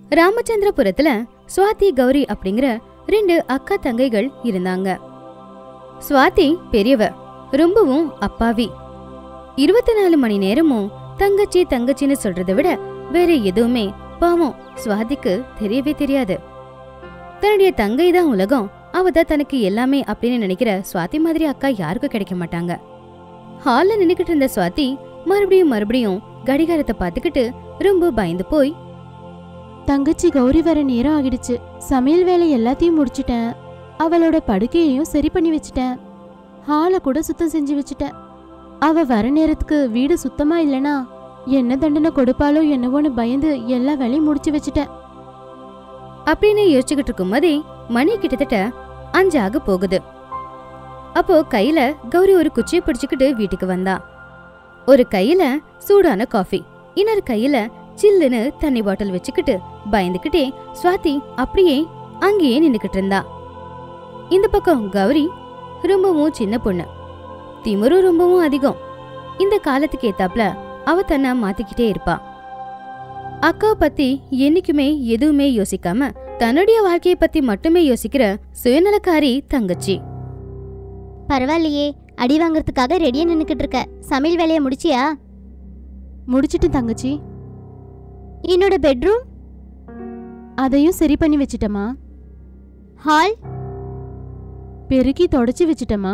ராமச்சந்திரபுரத்துல சுவாதி கௌரி அப்படிங்கிற ரெண்டு அக்கா தங்கைகள் இருந்தாங்க சுவாதி பெரியவ ரொம்பவும் அப்பாவி இருபத்தி நாலு மணி நேரமும் தங்கச்சி தங்கச்சின்னு சொல்றதை விட வேற எதுவுமே பாவம் சுவாதிக்கு தெரியவே தெரியாது தன்னுடைய தங்கை தான் உலகம் அவ தான் தனக்கு எல்லாமே அப்படின்னு நினைக்கிற சுவாதி மாதிரி அக்கா யாருக்கும் கிடைக்க மாட்டாங்க ஹால்ல நின்னுக்கிட்டு இருந்த சுவாதி மறுபடியும் மறுபடியும் கடிகாரத்தை பார்த்துக்கிட்டு ரொம்ப பயந்து போய் தங்கச்சி கௌரி வர நேரம் ஆகிடுச்சு சமையல் வேலை எல்லாத்தையும் முடிச்சிட்டேன் அவளோட படுக்கையையும் சரி பண்ணி வச்சிட்டேன் ஹாலை கூட சுத்தம் செஞ்சு வச்சிட்டேன் அவ வர நேரத்துக்கு வீடு சுத்தமா இல்லனா என்ன தண்டனை கொடுப்பாளோ என்னவோன்னு பயந்து எல்லா வேலையும் முடிச்சு வச்சிட்டேன் அப்படின்னு யோசிச்சுக்கிட்டு இருக்கும்போதே மணி கிட்டத்தட்ட அஞ்சாக போகுது அப்போ கையில கௌரி ஒரு குச்சியை பிடிச்சுக்கிட்டு வீட்டுக்கு வந்தா ஒரு கையில சூடான காஃபி இன்னொரு கையில சில்லுன்னு தண்ணி பாட்டில் வச்சுக்கிட்டு பயந்துக்கிட்டே சுவாதி அப்படியே அங்கேயே நின்னுக்கிட்டு இருந்தா இந்த பக்கம் கௌரி ரொம்பவும் சின்ன பொண்ணு திமிரும் ரொம்பவும் அதிகம் இந்த காலத்துக்கு ஏத்தாப்ல அவ தன்னை மாத்திக்கிட்டே இருப்பா அக்காவை பத்தி என்னைக்குமே எதுவுமே யோசிக்காம தன்னுடைய வாழ்க்கைய பத்தி மட்டுமே யோசிக்கிற சுயநலக்காரி தங்கச்சி பரவாயில்லையே அடி வாங்குறதுக்காக ரெடியா நின்னுக்கிட்டு இருக்க சமையல் வேலையை முடிச்சியா முடிச்சிட்டு தங்கச்சி என்னோட பெட்ரூம் அதையும் சரி பண்ணி வச்சிட்டமா ஹால் பெருக்கி தொடச்சி வச்சிட்டமா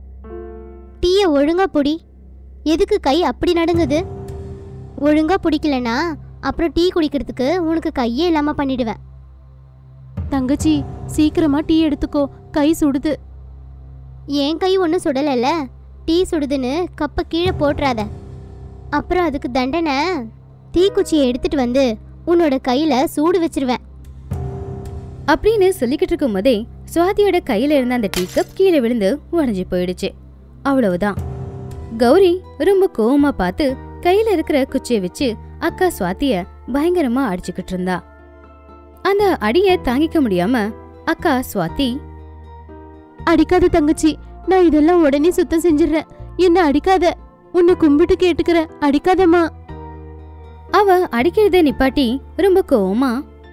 டீயை ஒழுங்கா பொடி எதுக்கு கை அப்படி நடுங்குது ஒழுங்கா பிடிக்கலனா அப்புறம் டீ குடிக்கிறதுக்கு உனக்கு கையே இல்லாம பண்ணிடுவேன் தங்கச்சி சீக்கிரமா டீ எடுத்துக்கோ கை சுடுது என் கை ஒன்றும் சுடலைல்ல டீ சுடுதுன்னு கப்பை கீழே போட்டுறாத அப்புறம் அதுக்கு தண்டனை தீக்குச்சியை எடுத்துட்டு வந்து உன்னோட கையில சூடு வச்சிருவேன் அப்படின்னு சொல்லிக்கிட்டு இருக்கும் போதே சுவாதியோட கையில இருந்த அந்த டீ கப் கீழே விழுந்து உடைஞ்சு போயிடுச்சு அவ்வளவுதான் கௌரி ரொம்ப கோவமா பார்த்து கையில இருக்கிற குச்சியை வச்சு அக்கா சுவாதிய பயங்கரமா அடிச்சுக்கிட்டு இருந்தா அந்த அடிய தாங்கிக்க முடியாம அக்கா சுவாதி அடிக்காத தங்கச்சி நான் இதெல்லாம் உடனே சுத்தம் செஞ்சிடுறேன் என்ன அடிக்காத உன்னை கும்பிட்டு கேட்டுக்கிறேன் அடிக்காதம்மா அவ அடிக்கிறத நிப்பாட்டி ரொம்ப கோவமா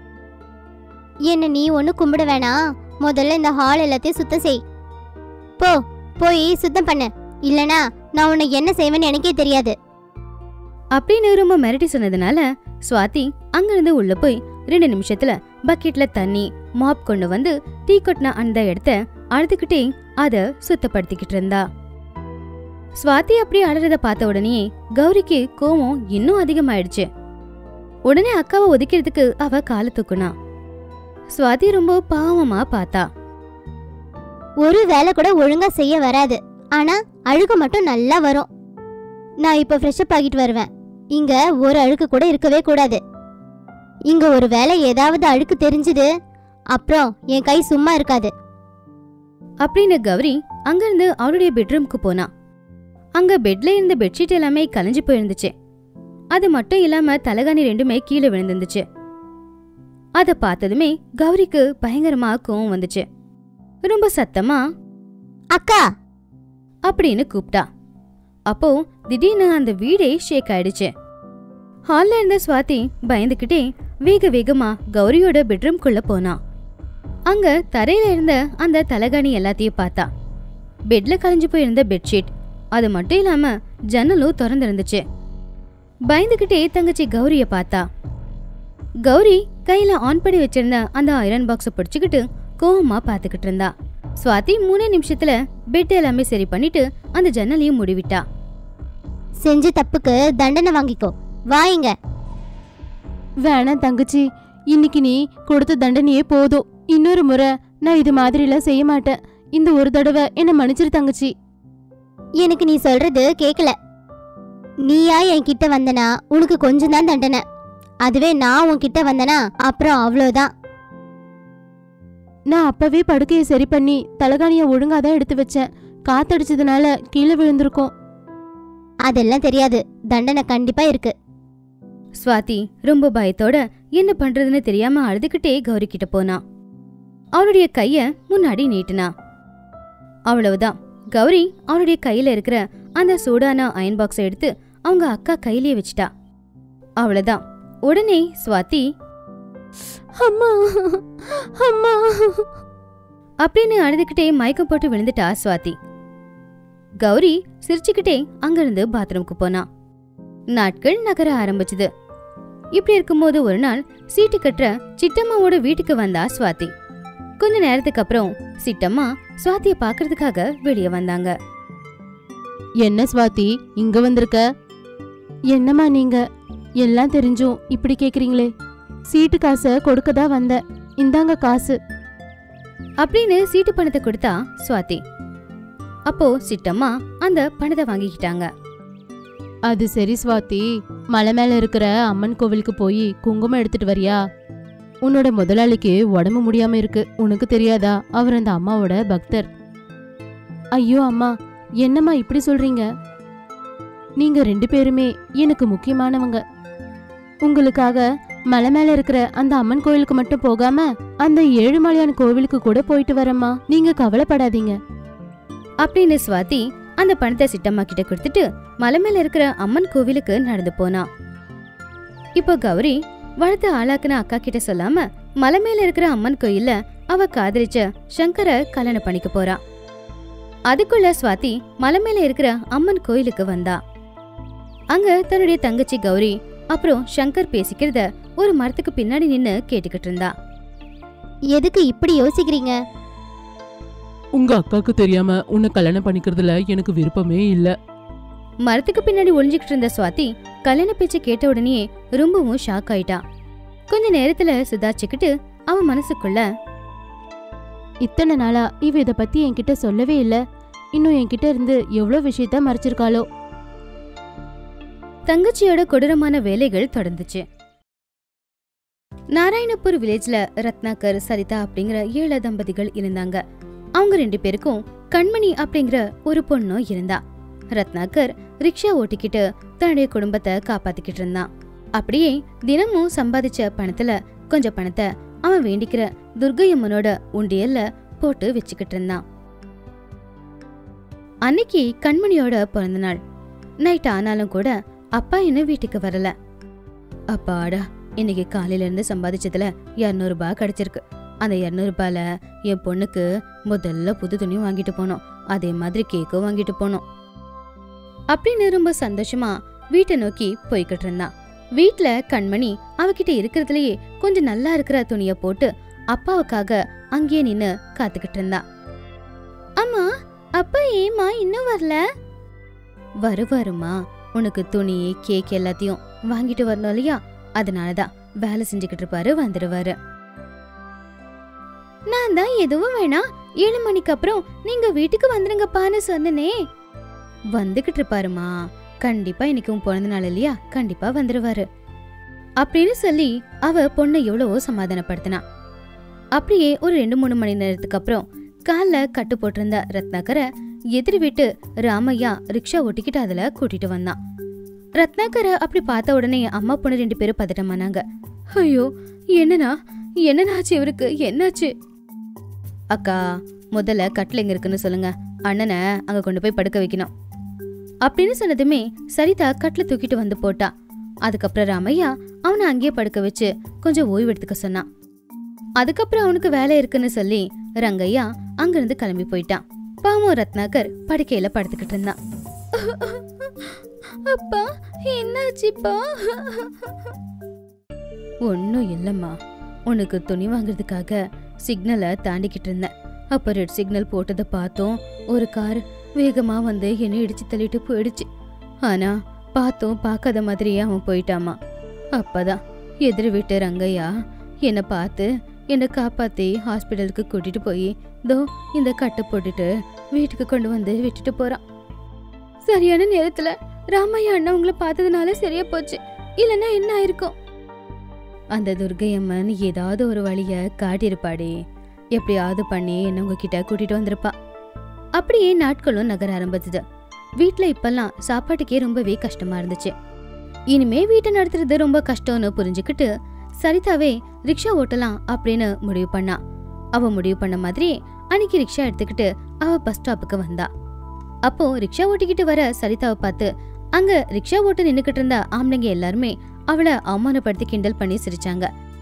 என்ன நீ ஒன்றும் கும்பிட வேணாம் முதல்ல இந்த ஹால் எல்லாத்தையும் சுத்தம் செய் போ போய் சுத்தம் பண்ணு இல்லனா நான் உன்னை என்ன செய்வேன்னு எனக்கே தெரியாது அப்படின்னு ரொம்ப மிரட்டி சொன்னதுனால சுவாதி அங்கிருந்து உள்ள போய் ரெண்டு நிமிஷத்துல பக்கெட்ல தண்ணி மாப் கொண்டு வந்து டீ கொட்டின அந்த இடத்த அழுதுகிட்டே அத சுத்தப்படுத்திக்கிட்டு இருந்தா சுவாதி அப்படி அழுறத பார்த்த உடனே கௌரிக்கு கோவம் இன்னும் அதிகமாயிடுச்சு உடனே அக்காவை ஒதுக்கிறதுக்கு அவ காலை தூக்குனா சுவாதி ரொம்ப பாவமா பார்த்தா ஒரு வேலை கூட ஒழுங்கா செய்ய வராது ஆனா அழுக்கு மட்டும் நல்லா வரும் நான் இப்போ ஃப்ரெஷ்அப் ஆகிட்டு வருவேன் இங்க ஒரு அழுக்கு கூட இருக்கவே கூடாது இங்க ஒரு வேலை ஏதாவது அழுக்கு தெரிஞ்சுது அப்புறம் என் கை சும்மா இருக்காது அப்படின்னு கௌரி அங்கிருந்து அவளுடைய பெட்ரூம்க்கு போனா அங்க பெட்ல இருந்த பெட்ஷீட் எல்லாமே கலைஞ்சு போயிருந்துச்சு அது மட்டும் இல்லாம தலகாணி ரெண்டுமே கீழே விழுந்துருந்துச்சு அத பார்த்ததுமே கௌரிக்கு பயங்கரமா கோவம் வந்துச்சு ரொம்ப சத்தமா அக்கா அப்படின்னு கூப்பிட்டா அப்போ திடீர்னு அந்த வீடே ஷேக் ஆயிடுச்சு ஹால்ல இருந்த சுவாதி பயந்துக்கிட்டே வேக வேகமா கௌரியோட பெட்ரூம்குள்ள போனா அங்க தரையில இருந்த அந்த தலகாணி எல்லாத்தையும் பார்த்தா பெட்ல கலைஞ்சு போயிருந்த பெட்ஷீட் அது மட்டும் இல்லாம ஜன்னலும் திறந்திருந்துச்சு பயந்துகிட்டே தங்கச்சி கௌரிய பார்த்தா கௌரி கையில ஆன் பண்ணி வச்சிருந்த அந்த ஐரன் பாக்ஸ பிடிச்சுக்கிட்டு கோவமா பாத்துக்கிட்டு இருந்தா சுவாதி மூணே நிமிஷத்துல பெட் எல்லாமே சரி பண்ணிட்டு அந்த ஜன்னலையும் மூடிவிட்டா செஞ்ச தப்புக்கு தண்டனை வாங்கிக்கோ வாங்க வேணாம் தங்கச்சி இன்னைக்கு நீ கொடுத்த தண்டனையே போதும் இன்னொரு முறை நான் இது மாதிரிலாம் செய்ய மாட்டேன் இந்த ஒரு தடவை என்ன மன்னிச்சிரு தங்கச்சி எனக்கு நீ சொல்றது கேக்கல நீயா என் கிட்ட வந்தனா உனக்கு கொஞ்சம் தான் தண்டனை அதுவே நான் உன்கிட்ட வந்தனா அப்புறம் அவ்வளோதான் நான் அப்பவே படுக்கையை சரி பண்ணி தலகாணியை ஒழுங்கா தான் எடுத்து வச்சேன் காத்தடிச்சதுனால கீழே விழுந்திருக்கும் அதெல்லாம் தெரியாது தண்டனை கண்டிப்பா இருக்கு சுவாதி ரொம்ப பயத்தோட என்ன பண்றதுன்னு தெரியாம அழுதுகிட்டே கௌரி கிட்ட போனா அவளுடைய கைய முன்னாடி நீட்டினா அவ்வளவுதான் கௌரி அவளுடைய கையில இருக்கிற அந்த சூடான அயன் பாக்ஸை எடுத்து அவங்க அக்கா கையிலேயே வச்சிட்டா அவ்வளவுதான் உடனே சுவாதி அம்மா அம்மா அப்படின்னு அழுதுகிட்டே மயக்கம் போட்டு விழுந்துட்டா சுவாதி கௌரி சிரிச்சுக்கிட்டே அங்கிருந்து பாத்ரூமுக்கு போனா நாட்கள் நகர ஆரம்பிச்சுது இப்படி இருக்கும்போது ஒரு நாள் சீட்டு கட்டுற சிட்டம்மாவோட வீட்டுக்கு வந்தா சுவாதி கொஞ்ச நேரத்துக்கு அப்புறம் சிட்டம்மா சுவாதிய பாக்குறதுக்காக வெளியே வந்தாங்க என்ன ஸ்வாதி இங்க வந்திருக்க என்னம்மா நீங்க எல்லாம் தெரிஞ்சும் இப்படி கேக்குறீங்களே சீட்டு காசை கொடுக்க தான் வந்தேன் இந்தாங்க காசு அப்படின்னு சீட்டு பணத்தை கொடுத்தா சுவாதி அப்போ சிட்டம்மா அந்த பணத்தை வாங்கிக்கிட்டாங்க அது சரி ஸ்வாதி மலை மேல இருக்கிற அம்மன் கோவிலுக்கு போய் குங்குமம் எடுத்துட்டு வரியா உன்னோட முதலாளிக்கு உடம்பு முடியாம இருக்கு உனக்கு தெரியாதா அவர் அந்த அம்மாவோட பக்தர் ஐயோ அம்மா என்னம்மா இப்படி சொல்றீங்க நீங்க ரெண்டு பேருமே எனக்கு முக்கியமானவங்க உங்களுக்காக மலை மேல இருக்கிற அந்த அம்மன் கோவிலுக்கு மட்டும் போகாம அந்த ஏழுமலையான் கோவிலுக்கு கூட போயிட்டு வரேம்மா நீங்க கவலைப்படாதீங்க அப்படின்னு சுவாதி அந்த பணத்தை சிட்டம்மா கிட்ட கொடுத்துட்டு மலை மேல இருக்கிற அம்மன் கோவிலுக்கு நடந்து போனா இப்போ கௌரி வளர்த்து ஆளாக்குன அக்கா கிட்ட சொல்லாம மலை மேல இருக்கிற அம்மன் கோயில்ல அவ காதலிச்ச சங்கர கல்யாணம் பண்ணிக்க போறா அதுக்குள்ள சுவாதி மலை மேல இருக்கிற அம்மன் கோயிலுக்கு வந்தா அங்க தன்னுடைய தங்கச்சி கௌரி அப்புறம் சங்கர் பேசிக்கிறத ஒரு மரத்துக்கு பின்னாடி நின்னு கேட்டுக்கிட்டு இருந்தா எதுக்கு இப்படி யோசிக்கிறீங்க உங்க அக்காக்கு தெரியாம உன்னை கல்யாணம் பண்ணிக்கிறதுல எனக்கு விருப்பமே இல்ல மரத்துக்கு பின்னாடி ஒளிஞ்சுக்கிட்டு இருந்த சுவாதி கல்யாண பேச்ச கேட்ட உடனே ரொம்பவும் ஷாக் ஆயிட்டா கொஞ்ச நேரத்துல சுதாச்சுக்கிட்டு அவன் மனசுக்குள்ள இத்தனை நாளா இவ இத பத்தி என்கிட்ட சொல்லவே இல்ல இன்னும் என்கிட்ட இருந்து எவ்வளவு விஷயத்த மறைச்சிருக்காளோ தங்கச்சியோட கொடூரமான வேலைகள் தொடர்ந்துச்சு நாராயணப்பூர் வில்லேஜ்ல ரத்னாகர் சரிதா அப்படிங்கிற ஏழு தம்பதிகள் இருந்தாங்க அவங்க ரெண்டு பேருக்கும் கண்மணி அப்படிங்கிற ஒரு பொண்ணும் இருந்தா ரத்னாகர் ரிக்ஷா ஓட்டிக்கிட்டு தன்னுடைய குடும்பத்தை காப்பாத்திக்கிட்டு இருந்தான் அப்படியே தினமும் சம்பாதிச்ச பணத்துல கொஞ்சம் பணத்தை அவன் வேண்டிக்கிற துர்கையம்மனோட உண்டியல்ல போட்டு வச்சுக்கிட்டு இருந்தான் அன்னைக்கு கண்மணியோட பிறந்த நாள் நைட் ஆனாலும் கூட அப்பா இன்னும் வீட்டுக்கு வரல அப்பாடா இன்னைக்கு காலையில இருந்து சம்பாதிச்சதுல இரநூறு ரூபாய் கிடைச்சிருக்கு அந்த இரநூறு ரூபாயில என் பொண்ணுக்கு முதல்ல புது துணியும் வாங்கிட்டு போனோம் அதே மாதிரி கேக்கும் வாங்கிட்டு போனோம் அப்படின்னு ரொம்ப சந்தோஷமா வீட்டை நோக்கி போய்கிட்டு இருந்தான் வீட்ல கண்மணி அவகிட்ட இருக்கிறதுலயே கொஞ்சம் நல்லா இருக்கிற துணிய போட்டு அப்பாவுக்காக அங்கேயே நின்னு காத்துக்கிட்டு இருந்தா அம்மா அப்பா ஏமா இன்னும் வரல வருவாருமா உனக்கு துணி கேக் எல்லாத்தையும் வாங்கிட்டு வரணும் இல்லையா அதனாலதான் வேலை செஞ்சுக்கிட்டு இருப்பாரு வந்துடுவாரு நான் தான் எதுவும் வேணாம் ஏழு மணிக்கு அப்புறம் நீங்க வீட்டுக்கு வந்துருங்கப்பான்னு சொன்னனே வந்துகிட்டு இருப்பாருமா கண்டிப்பா இன்னைக்கு உன் பிறந்த நாள் இல்லையா கண்டிப்பா வந்துருவாரு அப்படின்னு சொல்லி அவ பொண்ணை எவ்வளவோ சமாதானப்படுத்தினா அப்படியே ஒரு ரெண்டு மூணு மணி நேரத்துக்கு அப்புறம் கால்ல கட்டு போட்டிருந்த ரத்னாகரை எதிர் வீட்டு ராமையா ரிக்ஷா ஓட்டிக்கிட்டு அதுல கூட்டிட்டு வந்தான் ரத்னாகரை அப்படி பார்த்த உடனே அம்மா பொண்ணு ரெண்டு பேரும் பதட்டமானாங்க ஐயோ என்னண்ணா என்னண்ணாச்சு இவருக்கு என்னாச்சு அக்கா முதல்ல கட்டில் எங்க இருக்குன்னு சொல்லுங்க அண்ணனை அங்க கொண்டு போய் படுக்க வைக்கணும் அப்படின்னு சொன்னதுமே சரிதா கட்டில் தூக்கிட்டு வந்து போட்டா அதுக்கப்புறம் ராமையா அவனை அங்கேயே படுக்க வச்சு கொஞ்சம் ஓய்வு எடுத்துக்க சொன்னான் அதுக்கப்புறம் அவனுக்கு வேலை இருக்குன்னு சொல்லி ரங்கையா அங்கிருந்து கிளம்பி போயிட்டான் பாவம் ரத்னாகர் படுக்கையில படுத்துக்கிட்டு இருந்தான் அப்பா என்னாச்சுப்பா ஒன்னும் இல்லம்மா உனக்கு துணி வாங்குறதுக்காக சிக்னலை தாண்டிக்கிட்டு இருந்தேன் அப்ப ரெட் சிக்னல் போட்டதை பார்த்தோம் ஒரு கார் வேகமா வந்து என்னை இடிச்சு தள்ளிட்டு போயிடுச்சு ஆனா பார்த்தோம் பார்க்காத மாதிரியே அவன் போயிட்டாமா அப்பதான் எதிர் வீட்டு ரங்கையா என்னை பார்த்து என்னை காப்பாத்தி ஹாஸ்பிட்டலுக்கு கூட்டிட்டு போய் தோ இந்த கட்டை போட்டுட்டு வீட்டுக்கு கொண்டு வந்து விட்டுட்டு போறான் சரியான நேரத்துல ராமையா அண்ணா உங்களை பார்த்ததுனால சரியா போச்சு இல்லைன்னா என்ன ஆயிருக்கும் அந்த துர்கையம்மன் ஏதாவது ஒரு வழிய காட்டியிருப்பாடே எப்படியாவது பண்ணி என்ன உங்ககிட்ட கூட்டிட்டு வந்திருப்பா அப்படியே நாட்களும் நகர ஆரம்பிச்சது வீட்ல இப்பெல்லாம் சாப்பாட்டுக்கே ரொம்பவே கஷ்டமா இருந்துச்சு இனிமே வீட்டை நடத்துறது ரொம்ப கஷ்டம்னு புரிஞ்சுக்கிட்டு சரிதாவே ரிக்ஷா ஓட்டலாம் அப்படின்னு முடிவு பண்ணா அவ முடிவு பண்ண மாதிரி அன்னைக்கு ரிக்ஷா எடுத்துக்கிட்டு அவ பஸ் ஸ்டாப்புக்கு வந்தா அப்போ ரிக்ஷா ஓட்டிக்கிட்டு வர சரிதாவை பார்த்து அங்க ரிக்ஷா ஓட்ட நின்னுக்கிட்டு இருந்த ஆம்பளைங்க எல்லாருமே அவளை அவமானப்படுத்தி கிண்டல் பண்ணி சிரிச்சாங்க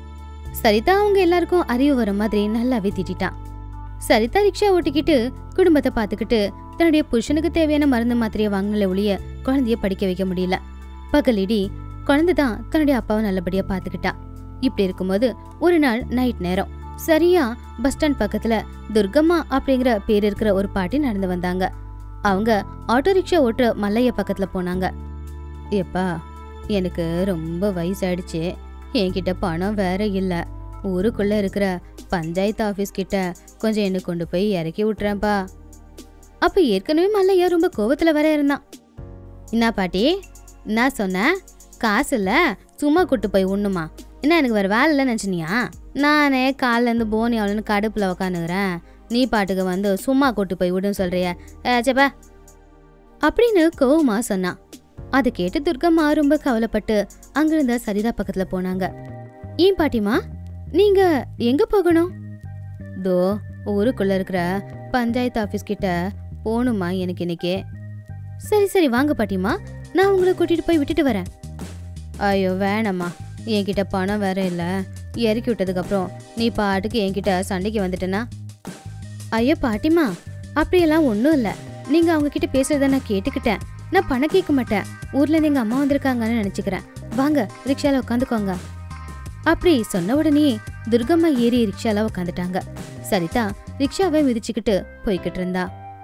சரிதா அவங்க எல்லாருக்கும் அறிவு வர மாதிரி நல்லாவே திட்டான் சரிதா ரிக்ஷா ஓட்டிக்கிட்டு குடும்பத்தை பார்த்துக்கிட்டு தன்னுடைய புருஷனுக்கு தேவையான மருந்து மாத்திரையை வாங்கின ஒழிய குழந்தைய படிக்க வைக்க முடியல பகலிடி குழந்தை தான் தன்னுடைய அப்பாவை நல்லபடியா பார்த்துக்கிட்டா இப்படி இருக்கும்போது ஒரு நாள் நைட் நேரம் சரியா பஸ் ஸ்டாண்ட் பக்கத்துல துர்கம்மா அப்படிங்கிற பேர் இருக்கிற ஒரு பாட்டி நடந்து வந்தாங்க அவங்க ஆட்டோ ரிக்ஷா ஓட்டுற மல்லைய பக்கத்துல போனாங்க எப்பா எனக்கு ரொம்ப வயசாயிடுச்சு என்கிட்ட பணம் வேற இல்ல ஊருக்குள்ள இருக்கிற பஞ்சாயத்து ஆபீஸ் கிட்ட கொஞ்சம் என்ன கொண்டு போய் இறக்கி விட்டுறேன்ப்பா அப்ப ஏற்கனவே மல்லையா ரொம்ப கோவத்துல வர இருந்தான் என்ன பாட்டி என்ன சொன்ன காசு இல்ல சும்மா கூட்டு போய் உண்ணுமா என்ன எனக்கு வேற வேலை இல்லை நினச்சினியா நானே காலைல இருந்து போனி அவளுன்னு கடுப்புல உக்காந்துக்கிறேன் நீ பாட்டுக்கு வந்து சும்மா கூட்டு போய் விடுன்னு சொல்றிய ஏச்சப்பா அப்படின்னு கோவமா சொன்னான் அதை கேட்டு துர்கம்மா ரொம்ப கவலைப்பட்டு அங்கிருந்த சரிதா பக்கத்துல போனாங்க ஏன் பாட்டிமா நீங்க எங்க போகணும் தோ ஊருக்குள்ள இருக்கிற பஞ்சாயத்து ஆபீஸ் கிட்ட போகணுமா எனக்கு இன்னைக்கு சரி சரி வாங்க பாட்டிமா நான் உங்களை கூட்டிட்டு போய் விட்டுட்டு வரேன் ஐயோ வேணாம்மா என்கிட்ட பணம் வேற இல்ல இறக்கி விட்டதுக்கு அப்புறம் நீ பாட்டுக்கு என்கிட்ட சண்டைக்கு வந்துட்டேனா ஐயோ பாட்டிமா அப்படியெல்லாம் ஒன்றும் இல்லை நீங்க அவங்க கிட்ட பேசுறத நான் கேட்டுக்கிட்டேன் நான் பணம் கேட்க மாட்டேன் ஊர்ல இருந்து எங்க அம்மா வந்திருக்காங்கன்னு நினைச்சுக்கிறேன் வாங்க ரிக்ஷால உட்காந்துக்கோங்க அப்படி சொன்ன உடனே துர்கம்மா ஏறி ரிக்ஷால உட்காந்துட்டாங்க சரிதா ரிக்ஷாவை மிதிச்சுக்கிட்டு போய்கிட்டு இருந்தா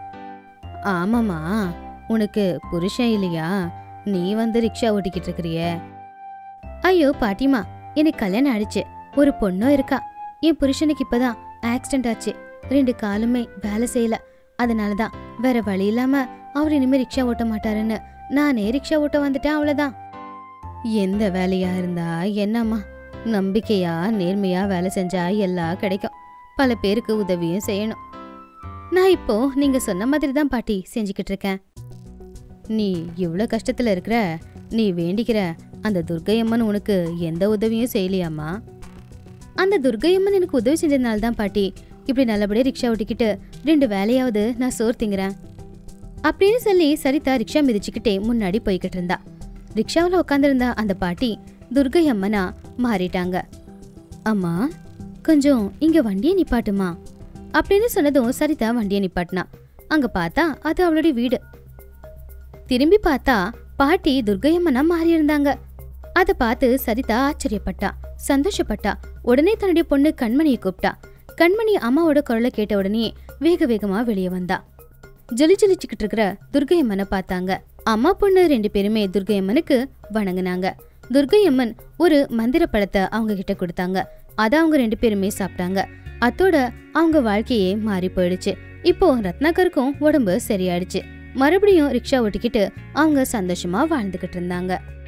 ஆமாமா உனக்கு புருஷன் இல்லையா நீ வந்து ரிக்ஷா ஓட்டிக்கிட்டு இருக்கிறியே ஐயோ பாட்டிமா எனக்கு கல்யாணம் ஆயிடுச்சு ஒரு பொண்ணும் இருக்கா என் புருஷனுக்கு இப்பதான் ஆக்சிடென்ட் ஆச்சு ரெண்டு காலுமே வேலை செய்யல அதனாலதான் வேற வழி இல்லாம அவர் இனிமே ரிக்ஷா ஓட்ட மாட்டாருன்னு நானே ரிக்ஷா ஓட்ட வந்துட்டேன் அவ்வளவுதான் எந்த வேலையா இருந்தா என்னம்மா நம்பிக்கையா நேர்மையா வேலை செஞ்சா எல்லாம் கிடைக்கும் பல பேருக்கு உதவியும் செய்யணும் நான் இப்போ நீங்க சொன்ன மாதிரி தான் பாட்டி செஞ்சுக்கிட்டு இருக்கேன் நீ இவ்வளோ கஷ்டத்துல இருக்கிற நீ வேண்டிக்கிற அந்த துர்க்கையம்மன் உனக்கு எந்த உதவியும் செய்யலையாம்மா அந்த துர்க்கையம்மன் எனக்கு உதவி செஞ்சதுனால தான் பாட்டி இப்படி நல்லபடியா ரிக்ஷா ஓட்டிக்கிட்டு ரெண்டு வேலையாவது நான் சோறு திங்கிறேன் அப்படின்னு சொல்லி சரிதா ரிக்ஷா மிதிச்சுக்கிட்டே முன்னாடி போய்கிட்டு இருந்தா ரிக்ஷாவில் உட்காந்துருந்த அந்த பாட்டி துர்கை அம்மனா மாறிட்டாங்க அம்மா கொஞ்சம் இங்க வண்டியை நிப்பாட்டுமா அப்படின்னு சொன்னதும் சரிதா வண்டியை நிப்பாட்டினா அங்க பார்த்தா அது அவளுடைய வீடு திரும்பி பார்த்தா பாட்டி துர்கையம்மனா மாறி இருந்தாங்க அதை பார்த்து சரிதா ஆச்சரியப்பட்டா சந்தோஷப்பட்டா உடனே தன்னுடைய பொண்ணு கண்மணியை கூப்பிட்டா கண்மணி அம்மாவோட குரலை கேட்ட உடனே வேக வேகமா வெளியே வந்தா ஜொலி ஜொலிச்சுக்கிட்டு இருக்கிற துர்கையம்மனை பார்த்தாங்க அம்மா பொண்ணு ரெண்டு பேருமே துர்கையம்மனுக்கு வணங்குனாங்க துர்கையம்மன் ஒரு மந்திர பழத்தை அவங்க கிட்ட கொடுத்தாங்க அதை அவங்க ரெண்டு பேருமே சாப்பிட்டாங்க அத்தோட அவங்க வாழ்க்கையே மாறி போயிடுச்சு இப்போ ரத்னாகருக்கும் உடம்பு சரியாயிடுச்சு மறுபடியும் ரிக்ஷா ஓட்டிக்கிட்டு அவங்க சந்தோஷமா வாழ்ந்துகிட்டு இருந்தாங்க